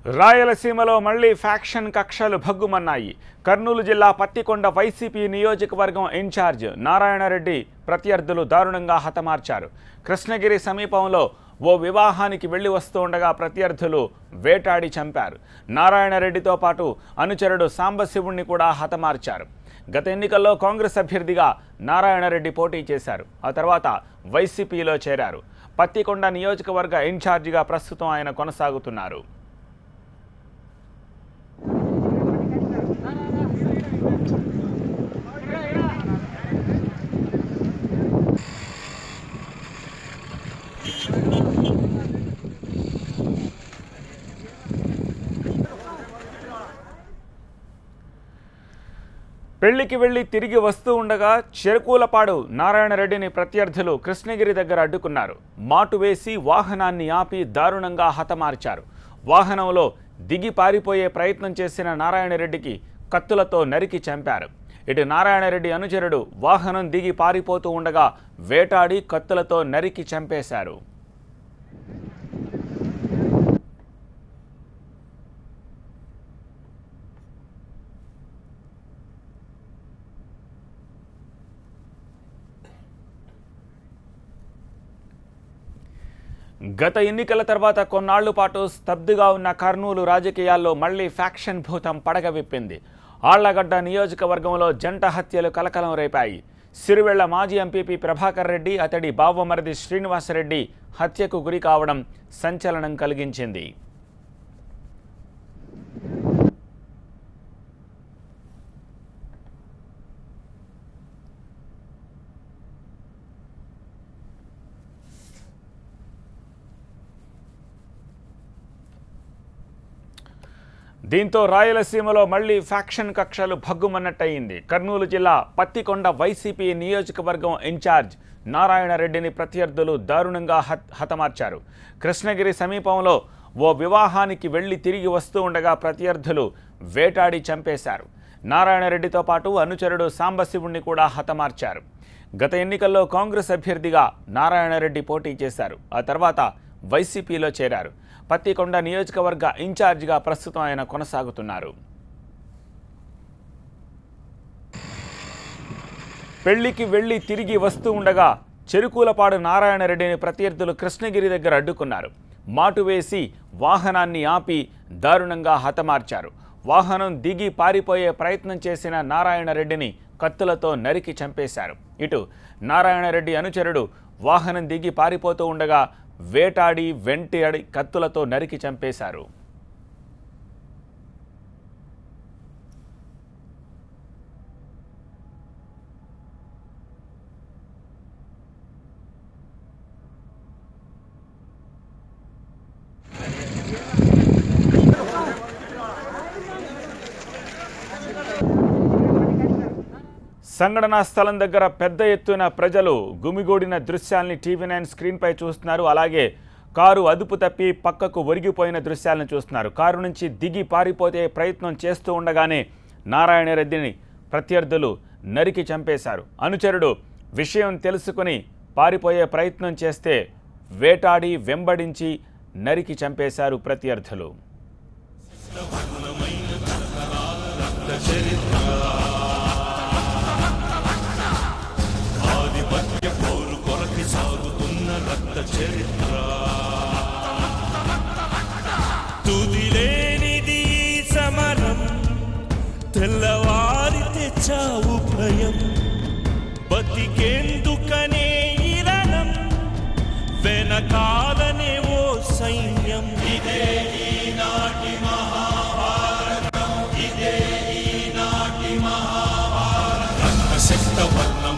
రాయలసీమలో మళ్లీ ఫ్యాక్షన్ కక్షలు భగ్గుమన్నాయి కర్నూలు జిల్లా పత్తికొండ వైసీపీ నియోజకవర్గం ఇన్ఛార్జ్ నారాయణరెడ్డి ప్రత్యర్థులు దారుణంగా హతమార్చారు కృష్ణగిరి సమీపంలో ఓ వివాహానికి వెళ్లి వస్తూ ఉండగా ప్రత్యర్థులు వేటాడి చంపారు నారాయణరెడ్డితో పాటు అనుచరుడు సాంబశివుణ్ణి కూడా హతమార్చారు గత ఎన్నికల్లో కాంగ్రెస్ అభ్యర్థిగా నారాయణరెడ్డి పోటీ చేశారు ఆ తర్వాత వైసీపీలో చేరారు పత్తికొండ నియోజకవర్గ ఇన్ఛార్జిగా ప్రస్తుతం ఆయన కొనసాగుతున్నారు పెళ్లికి వెళ్లి తిరిగి వస్తూ ఉండగా చెరుకూలపాడు నారాయణరెడ్డిని ప్రత్యర్థులు కృష్ణగిరి దగ్గర అడ్డుకున్నారు మాటు వేసి వాహనాన్ని ఆపి దారుణంగా హతమార్చారు వాహనంలో దిగి పారిపోయే ప్రయత్నం చేసిన నారాయణరెడ్డికి కత్తులతో నరికి చంపారు ఇటు నారాయణరెడ్డి అనుచరుడు వాహనం దిగి పారిపోతూ ఉండగా వేటాడి కత్తులతో నరికి చంపేశారు గత ఎన్నికల తర్వాత కొన్నాళ్ల పాటు స్తబ్దుగా ఉన్న కర్నూలు రాజకీయాల్లో మళ్లీ ఫ్యాక్షన్ భూతం పడగవిప్పింది ఆళ్లగడ్డ నియోజకవర్గంలో జంట హత్యలు కలకలం రేపాయి సిరివెళ్ల మాజీ ఎంపీపీ ప్రభాకర్ రెడ్డి అతడి బావమరిది శ్రీనివాసరెడ్డి హత్యకు గురి కావడం సంచలనం కలిగించింది దీంతో రాయలసీమలో మళ్లీ ఫ్యాక్షన్ కక్షలు భగ్గుమన్నట్టయింది కర్నూలు జిల్లా పత్తికొండ వైసీపీ నియోజకవర్గం ఇన్ఛార్జ్ నారాయణరెడ్డిని ప్రత్యర్థులు దారుణంగా హత్ హతమార్చారు కృష్ణగిరి సమీపంలో ఓ వివాహానికి వెళ్లి తిరిగి వస్తూ ఉండగా ప్రత్యర్థులు వేటాడి చంపేశారు నారాయణరెడ్డితో పాటు అనుచరుడు సాంబశివుణ్ణి కూడా హతమార్చారు గత ఎన్నికల్లో కాంగ్రెస్ అభ్యర్థిగా నారాయణరెడ్డి పోటీ చేశారు ఆ తర్వాత వైసీపీలో చేరారు పత్తికొండ నియోజకవర్గ ఇన్ఛార్జిగా ప్రస్తుతం ఆయన కొనసాగుతున్నారు పెళ్లికి వెళ్లి తిరిగి వస్తూ ఉండగా చెరుకూలపాడు నారాయణరెడ్డిని ప్రత్యర్థులు కృష్ణగిరి దగ్గర అడ్డుకున్నారు మాటు వేసి వాహనాన్ని ఆపి దారుణంగా హతమార్చారు వాహనం దిగి పారిపోయే ప్రయత్నం చేసిన నారాయణరెడ్డిని కత్తులతో నరికి చంపేశారు ఇటు నారాయణరెడ్డి అనుచరుడు వాహనం దిగి పారిపోతూ ఉండగా వేటాడి వెంటాడి కత్తులతో నరికి చంపేశారు సంఘటనా స్థలం దగ్గర పెద్ద ఎత్తున ప్రజలు గుమిగూడిన దృశ్యాల్ని టీవీ నైన్ స్క్రీన్పై చూస్తున్నారు అలాగే కారు అదుపు తప్పి పక్కకు ఒరిగిపోయిన దృశ్యాలను చూస్తున్నారు కారు నుంచి దిగి పారిపోతే ప్రయత్నం చేస్తూ ఉండగానే నారాయణరెడ్డిని ప్రత్యర్థులు నరికి చంపేశారు అనుచరుడు విషయం తెలుసుకుని పారిపోయే ప్రయత్నం చేస్తే వేటాడి వెంబడించి నరికి చంపేశారు ప్రత్యర్థులు ఆధిపత్య పోరు కొరకి సాగుతున్న రక్త చరిత్ర తుదిలేనిది ఈ సమరం తెల్లవారితే చావు భయం బతికేందుకనే ఇరణం వెనకాలనే ఓ సైన్యం ఇదే ఈనాటి మహాభారతం ఇదే ఈనాటి మహాభారతం రక్తశక్త వర్ణం